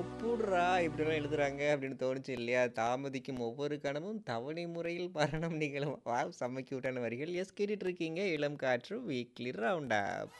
எப்புட்றா இப்படிலாம் எழுதுறாங்க அப்படின்னு தோணுச்சு இல்லையா? தாமதிக்கும் ஒவ்வொரு கணமும் தவணை முறையில் மரணம் நிகழும். வாவ்! செம்ம கியூட்டான வரிகள். எஸ் கேட்டுட்டு இருக்கீங்க இளம் காற்று வீக்லி ரவுண்ட் அப்.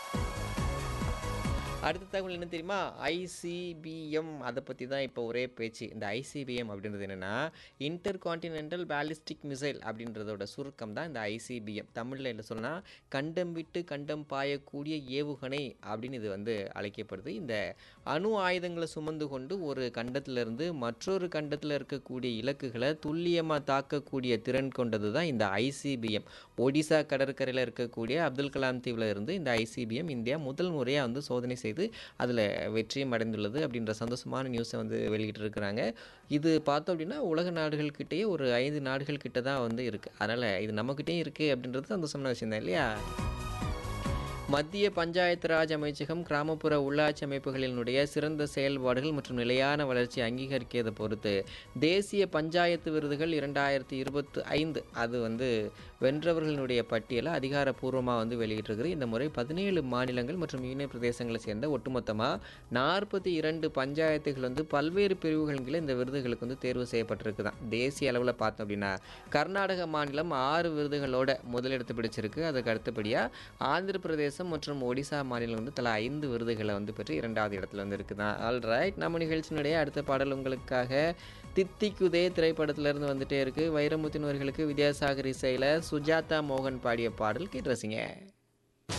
அடுத்த தகவல் என்ன தெரியுமா? ஐசிபிஎம் அத பத்தி தான் இப்போ ஒரே பேச்சு. இந்த ஐசிபிஎம் அப்படின்றது என்னன்னா, இன்டர் கான்டினென்டல் பாலிஸ்டிக் மிசைல் அப்படின்றதோட சுருக்கம் தான் இந்த ஐசிபிஎம். தமிழ்ல என்ன சொல்லணும்னா, கண்டம் விட்டு கண்டம் பாயக்கூடிய ஏவுகணை அப்படின்னு இது வந்து அழைக்கப்படுது. இந்த அணு ஆயுதங்கள சுமந்து கொண்டு ஒரு கண்டத்திலிருந்து மற்றொரு கண்டத்தில இருக்கக்கூடிய இலக்குகள துல்லியமா தாக்கக்கூடிய திறன் கொண்டது தான் இந்த ஐசிபிஎம். ஒடிசா கடற்கரையில இருக்கக்கூடிய அப்துல் கலாம் தீவுல இருந்து இந்த ஐசிபிஎம் இந்தியா முதல் முறையா வந்து சோதனை செய்து அதில வெற்றியும் அடைந்துள்ளது அப்படின்ற சந்தோஷமான நியூஸ வந்து வெளியிட்டிருக்கிறாங்க. இது பார்த்தோம் அப்படின்னா, உலக நாடுகள் கிட்டயே ஒரு 5 நாடுகள் கிட்ட தான் வந்து இருக்கு. அதனால இது நம்மகிட்டயும் இருக்கு அப்படின்றது சந்தோஷமான விஷயம் தான் இல்லையா? மத்திய பஞ்சாயத்து ராஜ் அமைச்சகம் கிராமப்புற உள்ளாட்சி அமைப்புகளினுடைய சிறந்த செயல்பாடுகள் மற்றும் நிலையான வளர்ச்சியை அங்கீகரிக்கிறத பொறுத்து, தேசிய பஞ்சாயத்து விருதுகள் 2025 அது வந்து வென்றவர்களினுடைய பட்டியல அதிகாரப்பூர்வமா வந்து வெளியிட்டிருக்குது. இந்த முறை 17 மாநிலங்கள் மற்றும் யூனியன் பிரதேசங்கள சேர்ந்த ஒட்டுமொத்தமா 42 பஞ்சாயத்துகள் வந்து பல்வேறு பிரிவுகளின் கீழ இந்த விருதுகளுக்கு வந்து தேர்வு செய்யப்பட்டிருக்குதாம். தேசிய அளவுல பார்த்தோம் அப்படின்னா, கர்நாடக மாநிலம் 6 விருதுகளோட முதலிடத்த பிடிச்சிருக்கு. அதுக்கு அடுத்தபடியா ஆந்திர பிரதேசம் மற்றும் ஒடிசா மாநிலம் வந்து தலா 5 விருதுகள வந்து பெற்று 2வது இடத்துல வந்து இருக்குதாம். ஆல்ரைட் நம்ம நிகழ்ச்சியினுடைய அடுத்த பாடல் உங்களுக்காக தித்திக்குதே திரைப்படத்திலிருந்து வந்துட்டே இருக்கு. வைரமுத்தின் வரிகளுக்கு வித்யாசாகர் இசையில சுஜாதா மோகன் பாடிய பாடல் கேட்டு ரசிங்க.